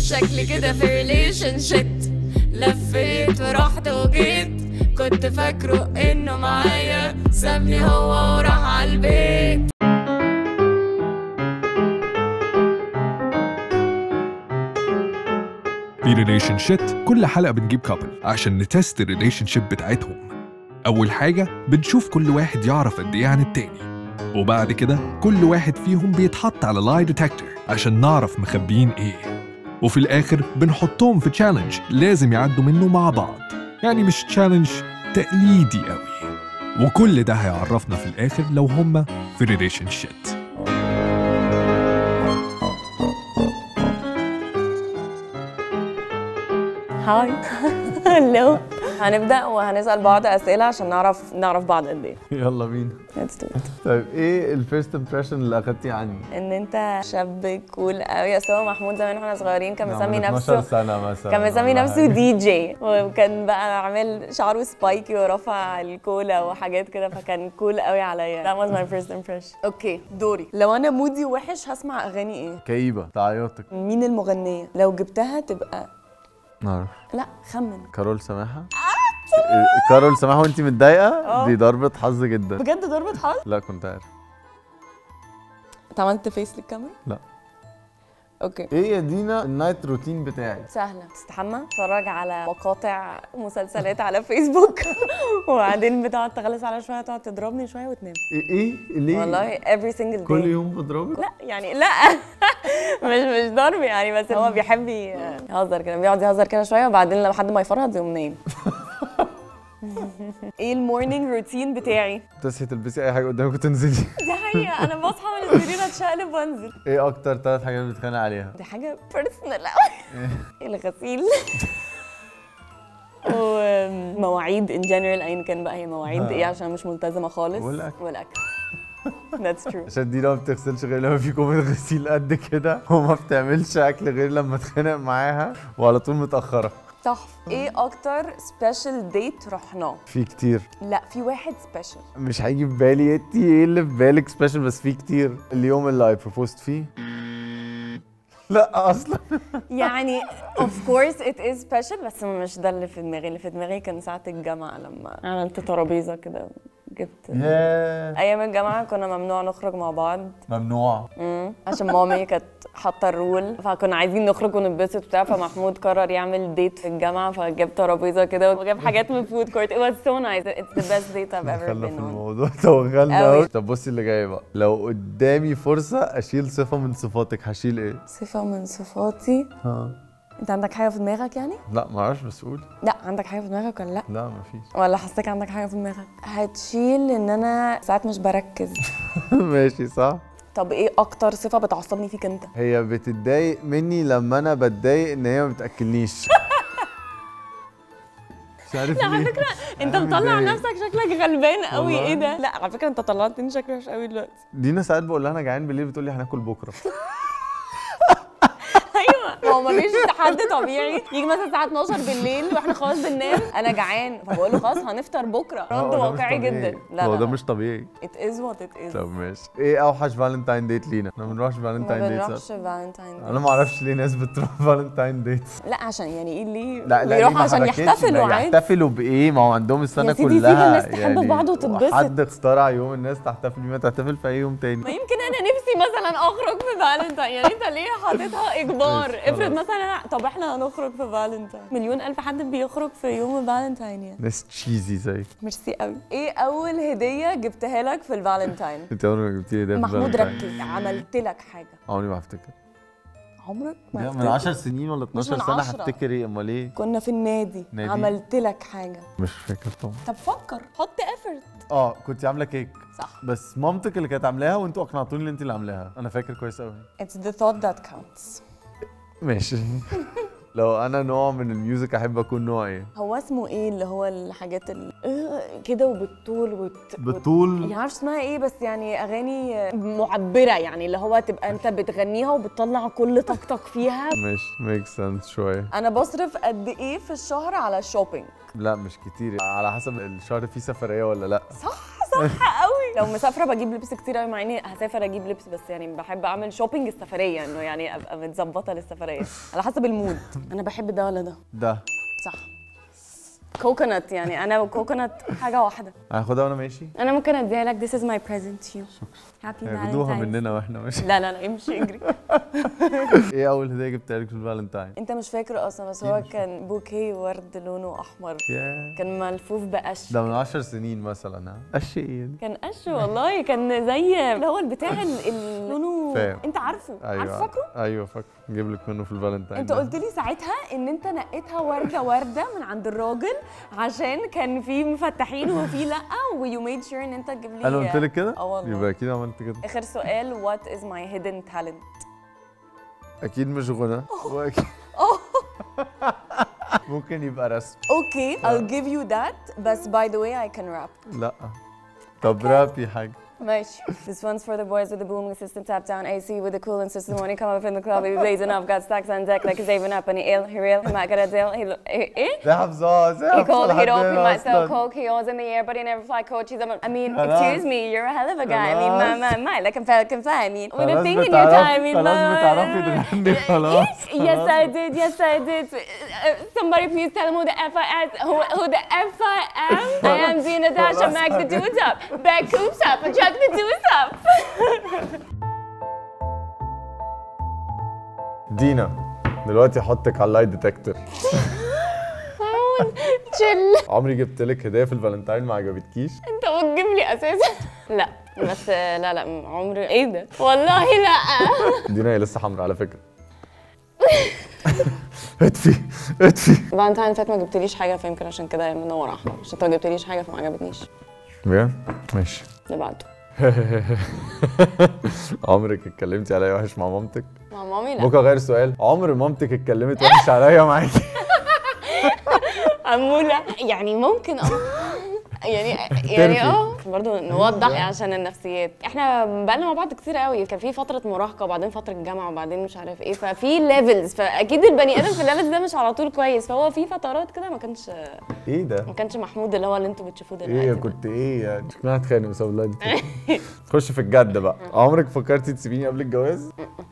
شكلي كده في ريليشن شيت لفيت ورحت وجيت كنت فاكره انه معايا سابني هو وراح عالبيت في ريليشن شيت كل حلقة بنجيب كابل عشان نتست الريليشن شيب بتاعتهم أول حاجة بنشوف كل واحد يعرف قد إيه عن التاني وبعد كده كل واحد فيهم بيتحط على لاي ديتكتور عشان نعرف مخبيين إيه وفي الآخر بنحطهم في تشالنج لازم يعدوا منه مع بعض يعني مش تشالنج تقليدي قوي وكل ده هيعرفنا في الآخر لو هما في ريليشن شيت هاي هلو هنبدأ وهنسأل بعض أسئلة عشان نعرف نعرف بعض قد إيه يلا بينا Let's do it. طيب ايه الفيرست امبريشن اللي اخدتي عني؟ إن أنت شاب كول قوي أصل هو محمود زمان واحنا صغيرين كان نعم، مسمي من 12 نفسه سنة مثلا كان مسمي ولا نفسه حاجة. دي جي وكان بقى عامل شعره سبايكي ورفع الكولا وحاجات كده فكان كول قوي عليا That was my first impression اوكي دوري لو انا مودي وحش هسمع اغاني ايه كئيبة تعيطك مين المغنية لو جبتها تبقى نعرف لا خمن كارول سماحة إيه، كارول سماحة وانت متضايقة آه. دي ضربة حظ جدا بجد ضربة حظ لا كنت عارف انت عملت فيس للكاميرا لا. اوكي ايه يا دينا النايت روتين بتاعي؟ سهلة تستحمى تتفرج على مقاطع مسلسلات على فيسبوك وبعدين بتقعد تغلس على شوية تقعد تضربني شوية وتنام ايه ايه ليه؟ والله every single day كل يوم بضربك؟ لا يعني لا مش مش ضرب يعني بس هو بيحب يهزر كده بيقعد يهزر كده شويه وبعدين لحد ما يفرهد يقوم نايم ايه المورنينج روتين بتاعي تصحي تلبسي اي حاجة قدامك وتنزلي دي حقيقه انا بصحى من السرير اتشقلب وانزل ايه اكتر ثلاث حاجات بتتخانق عليها؟ دي حاجه بيرسونال قوي الغسيل ومواعيد ان جنرال ايا كان بقى هي مواعيد ايه عشان مش ملتزمه خالص والأكل. والاكل That's true عشان دي لو ما بتغسلش غير لما في كومة غسيل قد كده وما بتعملش اكل غير لما اتخانق معاها وعلى طول متأخرة صح ايه اكتر سبيشال ديت رحناه في كتير لا في واحد سبيشال مش هيجي في بالي انت ايه اللي في بالك سبيشال بس في كتير اليوم اللي اي بروبوست فيه لا اصلا يعني اوف كورس ات از سبيشال بس مش ده اللي في دماغي اللي في دماغي كان ساعة الجامعة لما عملت ترابيزة كده جبت ياه ايام الجامعة كنا ممنوع نخرج مع بعض ممنوع مم. عشان مامي كانت حاطة الرول فكنا عايزين نخرج ونتبسط بتاع فمحمود قرر يعمل ديت في الجامعة فجاب ترابيزة كده وجاب حاجات من فود كورت it was so nice it's the best date I've ever دخلنا been في on الموضوع توغلنا أوي. قوي طب بصي اللي جاي بقى لو قدامي فرصة اشيل صفة من صفاتك هشيل ايه؟ صفة من صفاتي ها انت عندك حاجة في دماغك يعني؟ لا ما اعرفش بس قولي لا عندك حاجة في دماغك ولا لا؟ لا مفيش ولا حاساك عندك حاجه في دماغك هتشيل ان انا ساعات مش بركز ماشي صح طب ايه اكتر صفه بتعصبني فيك انت هي بتتضايق مني لما انا بتضايق ان هي ما بتاكلنيش مش عارف على ليه فكره انت أنا مطلع متضايق. نفسك شكلك غلبان قوي والله. ايه ده لا على فكره انت طلعتني شكلي وحش قوي دلوقتي دينا ساعات بقول لها انا جعان بالليل بتقول لي هناكل بكره ايوه هو مفيش حد طبيعي يجي مثلا الساعه 12 بالليل واحنا خلاص بننام انا جعان فبقول له خلاص هنفطر بكره رد هو ده مش واقعي طبيعي. جدا لا هو لا ده لا. مش طبيعي it is what it is طب ماشي ايه اوحش فالنتاين ديت لينا احنا ما بنروحش ما فالنتاين ديت بنروحش صح؟ فالنتاين انا ما اعرفش ليه ناس بتروح فالنتاين ديت لا عشان يعني ايه ليه لا لا بيروحوا ليه ما عشان حبكتش؟ يحتفلوا ما عادي يحتفلوا بايه ما هو عندهم السنه يا سيدي سيب كلها الناس تحب بعض وتتبسط. حد اخترع يوم الناس تحتفل بيه ما تحتفل في اي يوم ما تاني يمكن انا نفسي مثلا اخرج في فالنتاين يعني انت ليه حاططها اجبار ماشي، افرض خلاص. مثلا طب احنا هنخرج في فالنتين مليون الف حد بيخرج في يوم فالنتين يعني ناس تشيزي زي ميرسي قوي ايه اول هديه جبتها لك في الفالنتين انت عمرك ما جبتي لي ده في محمود فالنتاين. ركز عملت لك حاجه عمري ما هفتكر عمرك ما لا، من هفتكر. 10 سنين ولا مش 12 من سنه عشرة. هفتكر ايه امال ايه كنا في النادي نادي؟ عملت لك حاجه مش فاكر طبعا طب فكر حط افورت اه كنت عامله كيك صح بس مامتك اللي كانت عاملاها وانتوا اقنعتوني ان انت اللي عاملاها انا فاكر كويس قوي it's the thought that counts ماشي لو انا نوع من الميوزك احب اكون نوع ايه هو اسمه ايه اللي هو الحاجات اللي كده وبالطول وت... بالطول يعني عارف اسمها ايه بس يعني اغاني معبره يعني اللي هو تبقى انت بتغنيها وبتطلع كل طاقتك فيها مش ميك سنس شويه انا بصرف قد ايه في الشهر على الشوبينج لا مش كتير على حسب الشهر فيه سفريه ولا لا صح صح قوي لو مسافره بجيب لبس كتير قوي مع اني هسافر اجيب لبس بس يعني بحب اعمل شوبينج السفريه انه يعني ابقى متظبطه للسفريه على حسب المود انا بحب ده ولا ده ده صح كوكونات يعني انا وكوكونات حاجه واحده هاخدها وانا ماشي انا ممكن اديها لك this is my present to you happy ياخدوها Valentine's مننا واحنا ماشي لا لا لا امشي اجري ايه اول هديه جبتها لك في الفالنتاين انت مش فاكر اصلا بس هو كان بوكيه ورد لونه احمر ياه كان ملفوف بقش ده من 10 سنين مثلا ها قش ايه دي كان قش والله كان زي اللي هو البتاع ال- ال- لونه فاهم. انت عارفه عارف فاكره ايوه فاكره نجيب لك منه في الفالنتاين انت ده. قلت لي ساعتها ان انت نقيتها ورده ورده من عند الراجل عشان كان في مفتحين وفي لا ويو ميد شور ان انت تجيب لي انا قلت لك كده اه والله يبقى اكيد عملت كده اخر سؤال وات از ماي هيدن تالنت اكيد مش غنى واكيد ممكن يبقى رسم اوكي I'll give you that بس by the way I can rap لا طب رابي حاجه ماشي This one's for the boys with the booming system tap down AC with the cooling system when he come up in the club he be blazing up got stacks on deck like he's saving up and he ill he real he might get a deal he lo- eh eh زي حافظاها زي He حافظة cold, he لحد dope, he هنا might sell أصلاً. coke, he owns in the air, but he never fly coach. He's a, I mean, خلاص. excuse me, you're a hell of a guy. I mean, my, خلاص. my, my, like, can fly, can fly. I mean, with a خلاص thing in your بتعرفي- time. I mean, خلاص my- بتعرفي تغني خلاص Yes, خلاص. I did. Yes, I did. Uh, Somebody please tell him who the F I am. Who, who the F I am? I am Zena Dasha, Mac the dudes up, back coops up, and chuck the dudes up. دينا دلوقتي احطك على اللايت ديتكتور chill. عمري جبت لك هديه في الفالنتاين ما عجبتكيش انت بتجيب لي اساسا لا بس لا لا عمري ايه ده والله لا دينا هي لسه حمرا على فكره اطفي اطفي فالنتاين فات ما جبتليش حاجه فيمكن عشان كده منور احمر عشان انت ما جبتليش حاجه فما عجبتنيش بجد ماشي اللي بعده عمرك اتكلمتي عليا وحش مع مامتك مع مامي لا ممكن اغير السؤال عمر مامتك اتكلمت وحش عليا معاكي عمولة يعني ممكن اه يعني يعني اه برضه نوضح عشان النفسيات احنا بقالنا مع بعض كتير قوي كان في فتره مراهقه وبعدين فتره جامعه وبعدين مش عارف ايه ففي ليفلز فاكيد البني ادم في الليفلز ده مش على طول كويس فهو في فترات كده ما كانش ايه ده ما كانش محمود اللي هو اللي انتوا بتشوفوه دلوقتي ايه ده. كنت ايه يعني شكلنا هتخانق بسبب اللايت دي خش في الجد بقى عمرك فكرتي تسيبيني قبل الجواز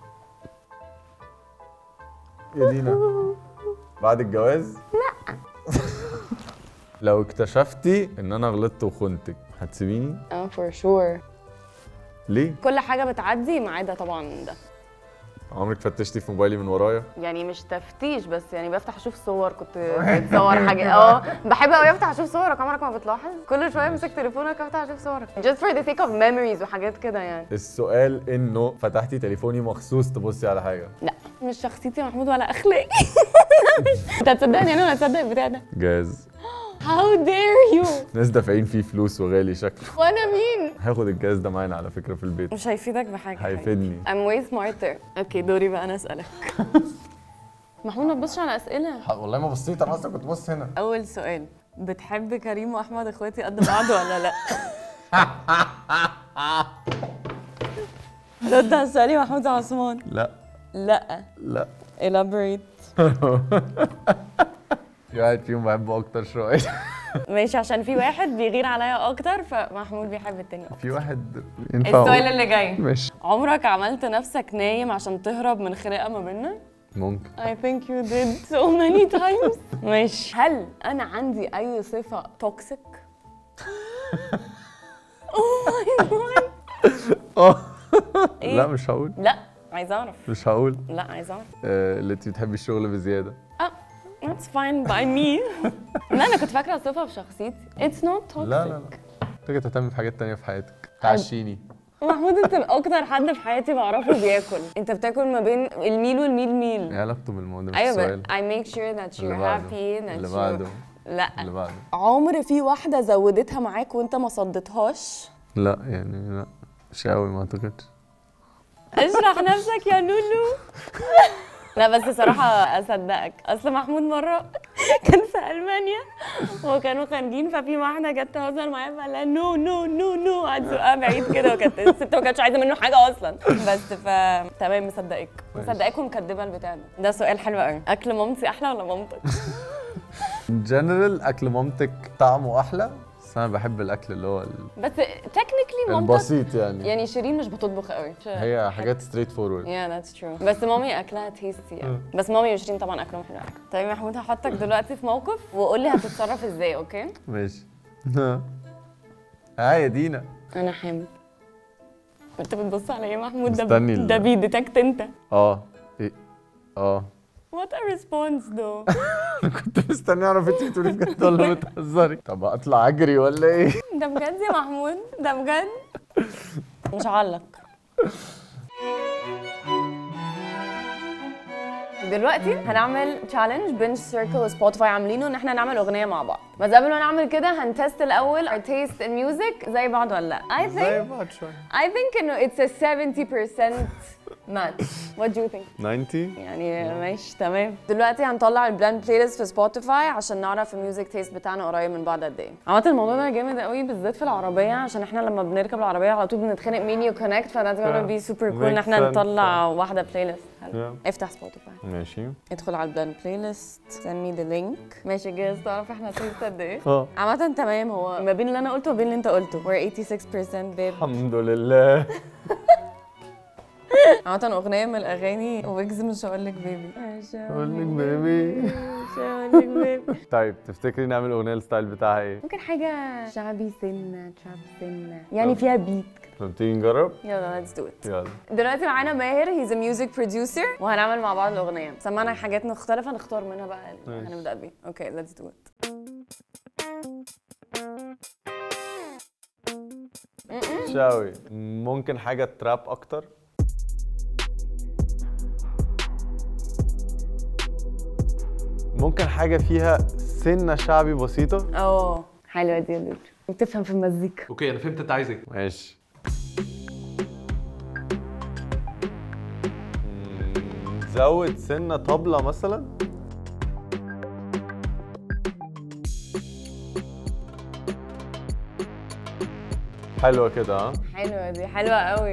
يا دينا بعد الجواز لا لو اكتشفتي ان انا غلطت وخنتك هتسيبيني اه فور شور ليه كل حاجه بتعدي ما عدا طبعا ده عمرك فتشتي في موبايلي من ورايا يعني مش تفتيش بس يعني بفتح اشوف صور كنت بتصور حاجه اه بحب قوي افتح اشوف صورك عمرك ما بتلاحظ كل شويه امسك تليفونك افتح اشوف صورك just for the sake of memories وحاجات كده يعني السؤال انه فتحتي تليفوني مخصوص تبصي على حاجه لا مش شخصيتي محمود ولا اخلاقي انت هتصدقني انا ولا تصدق البتاع ده جاز how dare you ناس دافعين فيه فلوس وغالي شكله وانا مين هاخد الجهاز ده معانا على فكره في البيت مش هيفيدك بحاجه هيفيدني I'm way smarter اوكي دوري بقى انا اسالك محمود ما تبصش على اسئله والله ما بصيت انا اصلا كنت بص هنا اول سؤال بتحب كريم واحمد اخواتي قد بعض ولا لا رد على السؤال يا محمود عثمان لا لا لا elaborate في واحد فيهم بحبه اكتر شويه ماشي عشان في واحد بيغير عليا اكتر فمحمود بيحب التاني أكتر. في واحد ينفع السؤال أقول؟ اللي جاي ماشي عمرك عملت نفسك نايم عشان تهرب من خناقه ما بيننا؟ ممكن I think you did so many times ماشي هل انا عندي اي صفه توكسيك؟ اه إيه؟ لا مش هقول لا عايزه اعرف مش هقول لا عايزه اعرف آه، اللي انت بتحبي الشغل بزياده اه that's fine by me لا انا كنت فاكره صفه في شخصيتي it's not toxic لا لا لا تيجي تهتمي في حاجات تانية في حياتك تعشيني محمود انت اكتر حد في حياتي بعرفه بياكل انت بتاكل ما بين الميل والميل ميل ايه علاقته بالموضوع مش ايوه السؤال but I make sure that اللي you're بعده. happy that اللي you're بعده لا اللي بعده عمر في واحده زودتها معاك وانت ما صدتهاش لا يعني لا مش قوي ما اعتقدش اشرح نفسك يا لولو لا بس صراحة أصدقك أصل محمود مرة كان في ألمانيا وكانوا خارجين ففي واحدة جت تهزر معايا فقال لها نو نو نو نو قعد يزقها بعيد كده وكانت الست ما كانتش عايزة منه حاجة أصلا بس ف تمام مصدقك مصدقك ومكدبة البتاع ده ده سؤال حلو قوي أكل مامتي أحلى ولا مامتك؟ ان جنرال اكل مامتك طعمه احلى بس انا بحب الاكل اللي هو ال- بس تكنيكلي مامتك البسيط يعني يعني شيرين مش بتطبخ قوي هي حاجات ستريت فورورد يا ذاتس ترو بس مامي اكلها تيستي يعني بس مامي وشيرين طبعا اكلهم حلو أوي. طيب يا محمود هحطك دلوقتي في موقف وقول لي هتتصرف ازاي اوكي ماشي اه يا دينا انا حامل انت بتبص على ايه يا محمود ده مستني ال- ده بيديتكت انت اه ايه اه What a response though كنت مستني اعرف انت بتقولي بجد ولا بتهزري طب اطلع اجري ولا ايه ده بجد يا محمود ده بجد مش هعلق دلوقتي هنعمل تشالنج بنش سيركل وسبوتيفاي عاملينه ان احنا نعمل اغنيه مع بعض بس قبل ما نعمل كده هنتست الاول our taste in music زي بعض ولا لا I زي think بعض شويه I think انه it's a 70% match what do you think 90 يعني ماشي تمام دلوقتي هنطلع البلاند بلاي ليست في سبوتيفاي عشان نعرف الميوزك تيست بتاعنا قريب من بعض قد ايه عامة الموضوع ده جامد قوي بالذات في العربية عشان احنا لما بنركب العربية على طول بنتخانق مين يو كونكت فده gonna be super cool ان احنا Makes sense. نطلع واحدة بلاي ليست حلو Yeah. افتح سبوتيفاي ماشي ادخل على البلاند بلاي ليست send me the link ماشي جاهز تعرف احنا تيست قد ايه اه عامة تمام هو ما بين اللي انا قلته وبين اللي انت قلته we're 86% babe الحمد لله عامة أغنية من الأغاني ويجز مش هقول لك بيبي مش اقول لك بيبي مش هقول لك بيبي طيب تفتكري نعمل اغنيه الستايل بتاعها ايه؟ ممكن حاجة شعبي سنة تراب سنة يعني فيها بيت طب تيجي نجرب؟ يلا let's do it يلا دلوقتي معانا ماهر هيز ميوزك بروديوسر وهنعمل مع بعض الأغنية سمعنا حاجات مختلفة نختار منها بقى اللي ماشي. هنبدأ بيه اوكي let's do it شاوي ممكن حاجه تراب اكتر ممكن حاجه فيها سنه شعبي بسيطه اه حلوة دي يا دودو بتفهم في المزيكا اوكي انا فهمت انت عايز ايه ماشي مم، زود سنه طبله مثلا حلوه كده ها حلوة دي حلوة قوي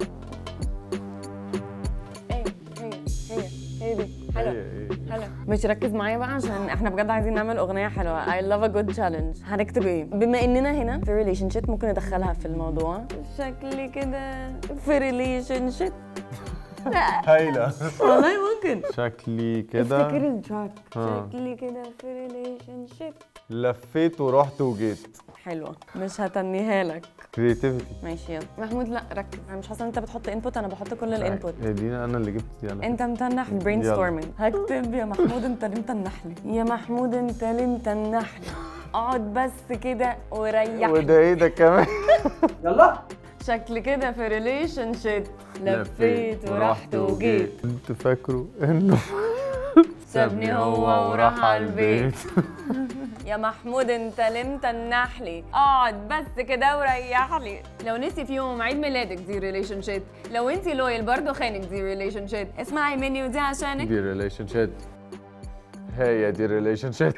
ايه هي هي هي دي حلوة إيه، إيه. حلو مش ركز معايا بقى عشان احنا بجد عايزين نعمل اغنيه حلوه I love a good challenge هنكتب ايه بما اننا هنا في ريليشن شيب ممكن ندخلها في الموضوع شكلي كده في ريليشن شيب هايله والله ممكن شكلي افتكر كده التراك آه. شكلي كده في ريليشن شيب لفيت ورحت وجيت حلوه مش هتنيها لك كريتيفيتي ماشي يلا محمود لا ركز انا مش حاسه ان انت بتحط انبوت انا بحط كل الانبوت هي دي انا اللي جبت دي انا انت متنح برين ستورمينج هكتب يا محمود انت ليه متنح لي يا محمود انت ليه متنح لي اقعد بس كده وريحني وده ايه ده كمان شكل كده في ريليشن شيب لفيت ورحت وجيت كنت فاكره انه سابني هو وراح على البيت يا محمود انت ليه متنح لي اقعد بس كده وريح لي لو نسي في يوم عيد ميلادك دي ريليشن شيب لو انت لويل برضه خانك دي ريليشن شيب اسمعي مني ودي عشانك دي ريليشن شيت هي دي ريليشن شيت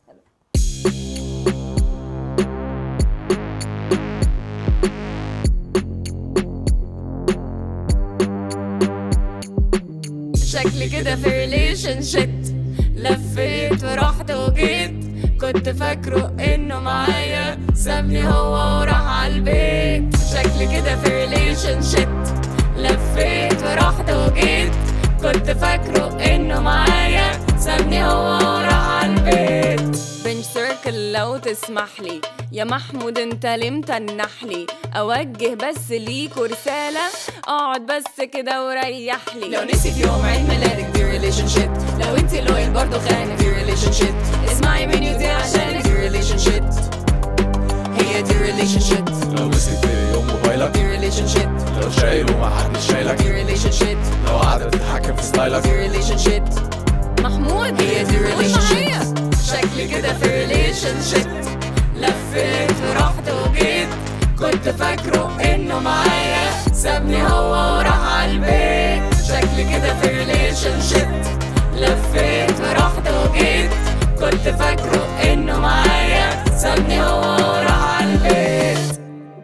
شكلي كده في ريليشن شيت لفيت ورحت وجيت كنت فاكره انه معايا سابني هو وراح عالبيت شكلي كده في ريليشن شيت لفيت ورحت وجيت كنت فاكره انه معايا سابني هو وراح عالبيت بنش سيركل لو تسمح لي يا محمود انت ليه متنح لي اوجه بس ليك رساله اقعد بس كده وريح لي لو نسي في يوم عيد ميلادك دي ريليشن شيت لو انت لويل برضه خانك دي ريليشن شيت اسمعي مني دي عشانك دي ريليشن شيت هي دي ريليشن شيت لو مسك في يوم موبايلك دي ريليشن شيت لو شايل ومحدش شايلك دي ريليشن شيت لو قاعدة تتحكم في ستايلك دي ريليشن شيت محمود هي دي ريليشن شيت شكلي كده في ريليشن شيت لفيت ورحت وجيت كنت فاكره انه معايا سابني هو وراح عالبيت شكلي كده في ريليشن شيت لفيت ورحت وجيت كنت فاكره انه معايا سابني هو وراح عالبيت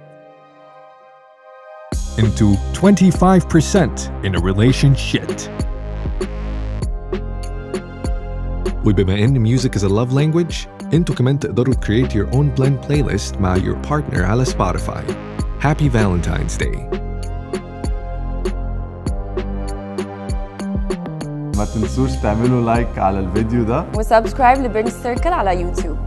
into 25% in a relationship. وبما ان music is a love language, انتوا كمان تقدروا create your own blend playlist مع your partner على سبوتيفاي Happy Valentine's Day ما تنسوش تعملوا لايك على الفيديو ده وسبسكرايب لبرنس سيركل على يوتيوب